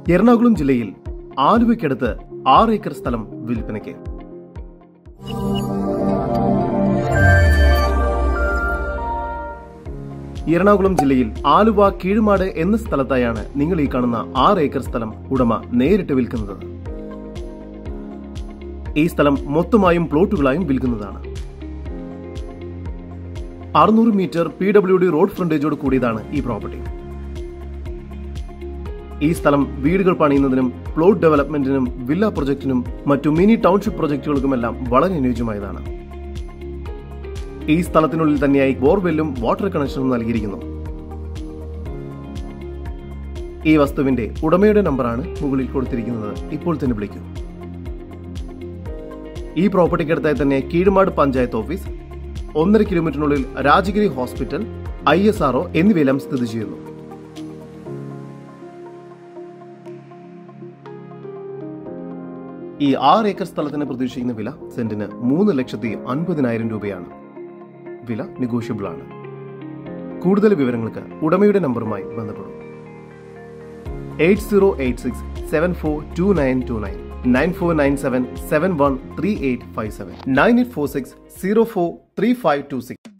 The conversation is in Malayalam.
എറണാകുളം ജില്ലയിൽ ആലുവയ്ക്കടുത്ത് ആറ് ഏക്കർ സ്ഥലം വിൽപ്പനയ്ക്ക് എറണാകുളം ജില്ലയിൽ ആലുവ കീഴുമാട് എന്ന സ്ഥലത്തായാണ് നിങ്ങൾ ഈ കാണുന്ന ആറ് ഏക്കർ സ്ഥലം ഉടമ നേരിട്ട് വിൽക്കുന്നത് ഈ സ്ഥലം മൊത്തമായും പ്ലോട്ടുകളായും വിൽക്കുന്നതാണ് അറുന്നൂറ് metre P W D road ഫ്രണ്ടേജോട് കൂടിയതാണ് ഈ പ്രോപ്പർട്ടി ഈ സ്ഥലം വീടുകൾ പണിയുന്നതിനും പ്ലോട്ട് ഡെവലപ്മെന്റിനും വില്ല പ്രൊജക്ടിനും മറ്റു മിനി ടൗൺഷിപ്പ് പ്രൊജക്ടുകൾക്കുമെല്ലാം വളരെ അനുയോജ്യമായതാണ് ഈ സ്ഥലത്തിനുള്ളിൽ തന്നെയായി ബോർവെല്ലും വാട്ടർ കണക്ഷനും നൽകിയിരിക്കുന്നു ഈ വസ്തുവിന്റെ ഉടമയുടെ നമ്പറാണ് മുകളിൽ കൊടുത്തിരിക്കുന്നത് ഇപ്പോൾ തന്നെ വിളിക്കൂ ഈ പ്രോപ്പർട്ടിക്കടുത്തായി തന്നെ കീഴുമാട് പഞ്ചായത്ത് ഓഫീസ് ഒന്നര കിലോമീറ്ററിനുള്ളിൽ Rajagiri hospital I S R O എന്നിവയെല്ലാം സ്ഥിതി ചെയ്യുന്നു ഈ ആറ് ഏക്കർ സ്ഥലത്തിന് പ്രതീക്ഷിക്കുന്ന വില സെന്റിന് മൂന്ന് ലക്ഷത്തി അൻപതിനായിരം രൂപയാണ് വില നെഗോഷ്യബിൾ ആണ് കൂടുതൽ വിവരങ്ങൾക്ക് ഉടമയുടെ നമ്പറുമായി ബന്ധപ്പെടും eight zero eight six seven four two nine two nine nine four nine seven seven one three eight five seven nine eight four six zero four three five two six